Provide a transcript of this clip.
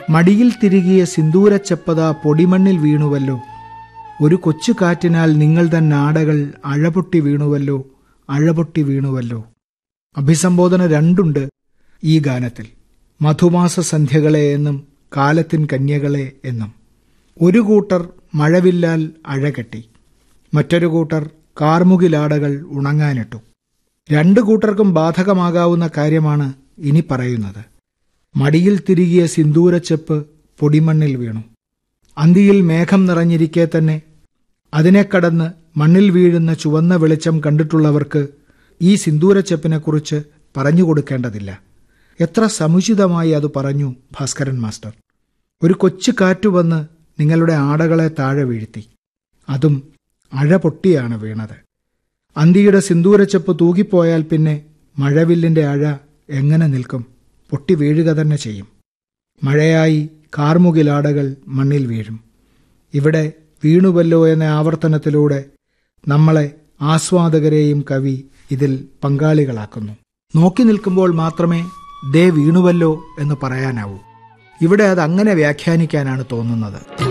മടിയിൽ തിരികിയ സിന്ദൂരച്ചപ്പത പൊടിമണ്ണിൽ വീണുവല്ലോ ഒരു കൊച്ചു കാറ്റിനാൽ നിങ്ങൾ തന്നെ ആടകൾ അഴപൊട്ടി വീണുവല്ലോ അഴപൊട്ടി വീണുവല്ലോ അഭിസംബോധന രണ്ടുണ്ട് ഈ ഗാനത്തിൽ മധുമാസ സന്ധ്യകളെ എന്നും കാലത്തിൻ കന്യകളെ എന്നും ഒരു കൂട്ടർ മഴവില്ലാൽ അഴകെട്ടി മറ്റൊരു കൂട്ടർ കാർമുകിലാടകൾ ഉണങ്ങാനിട്ടു രണ്ടു കൂട്ടർക്കും ബാധകമാകാവുന്ന കാര്യമാണ് ഇനി പറയുന്നത് മടിയിൽ തിരികിയ സിന്ദൂരച്ചെപ്പ് പൊടിമണ്ണിൽ വീണു അന്തിയിൽ മേഘം നിറഞ്ഞിരിക്കെ തന്നെ അതിനെ കടന്ന് മണ്ണിൽ വീഴുന്ന ചുവന്ന വെളിച്ചം കണ്ടിട്ടുള്ളവർക്ക് ഈ സിന്ദൂരച്ചെപ്പിനെക്കുറിച്ച് പറഞ്ഞു കൊടുക്കേണ്ടതില്ല എത്ര സമുചിതമായി അത് പറഞ്ഞു ഭാസ്കരൻ മാസ്റ്റർ ഒരു കൊച്ചു കാറ്റു വന്ന് നിങ്ങളുടെ ആടകളെ താഴെ വീഴ്ത്തി അതും അഴ പൊട്ടിയാണ് വീണത് അന്തിയുടെ സിന്ദൂരച്ചെപ്പ് തൂകിപ്പോയാൽ പിന്നെ മഴവില്ലിന്റെ അഴ എങ്ങനെ നിൽക്കും പൊട്ടി വീഴുക തന്നെ ചെയ്യും മഴയായി കാർമുകിലാടകൾ മണ്ണിൽ വീഴും ഇവിടെ വീണുവല്ലോ എന്ന ആവർത്തനത്തിലൂടെ നമ്മളെ ആസ്വാദകരെയും കവി ഇതിൽ പങ്കാളികളാക്കുന്നു നോക്കി നിൽക്കുമ്പോൾ മാത്രമേ ദേ വീണുവല്ലോ എന്ന് പറയാനാവൂ ഇവിടെ അത് അങ്ങനെ വ്യാഖ്യാനിക്കാനാണ് തോന്നുന്നത്